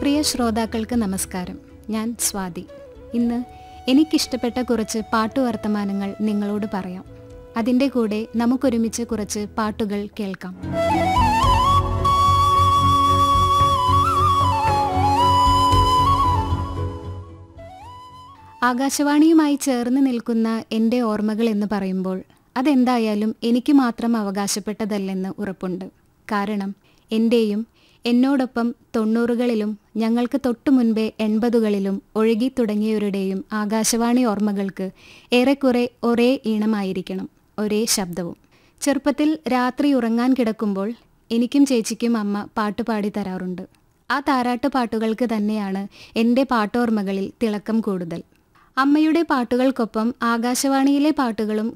പ്രിയ ശ്രോതാക്കൾക്ക് നമസ്കാരം ഞാൻ സ്വാതി ഇന്ന് എനിക്കിഷ്ടപ്പെട്ട കുറച്ച് പാട്ടു വർത്തമാനങ്ങൾ നിങ്ങളോട് പറയാം അതിൻ്റെ കൂടെ നമുക്കൊരുമിച്ച് കുറച്ച് പാട്ടുകൾ കേൾക്കാം ആകാശവാണിയുമായി ചേർന്ന് നിൽക്കുന്ന എൻ്റെ ഓർമ്മകൾ എന്ന് പറയുമ്പോൾ അതെന്തായാലും എനിക്ക് മാത്രം അവകാശപ്പെട്ടതല്ലെന്ന് ഉറപ്പുണ്ട് കാരണം എൻ്റെയും എന്നോടൊപ്പം തൊണ്ണൂറുകളിലും ഞങ്ങൾക്ക് തൊട്ടു മുൻപേ എൺപതുകളിലും ഒഴുകി തുടങ്ങിയവരുടെയും ആകാശവാണി ഓർമ്മകൾക്ക് ഏറെക്കുറെ ഒരേ ഈണമായിരിക്കണം ഒരേ ശബ്ദവും ചെറുപ്പത്തിൽ രാത്രി ഉറങ്ങാൻ കിടക്കുമ്പോൾ എനിക്കും ചേച്ചിക്കും അമ്മ പാട്ടുപാടി തരാറുണ്ട് ആ താരാട്ട് പാട്ടുകൾക്ക് തന്നെയാണ് എൻ്റെ പാട്ടോർമ്മകളിൽ തിളക്കം കൂടുതൽ അമ്മയുടെ പാട്ടുകൾക്കൊപ്പം ആകാശവാണിയിലെ പാട്ടുകളും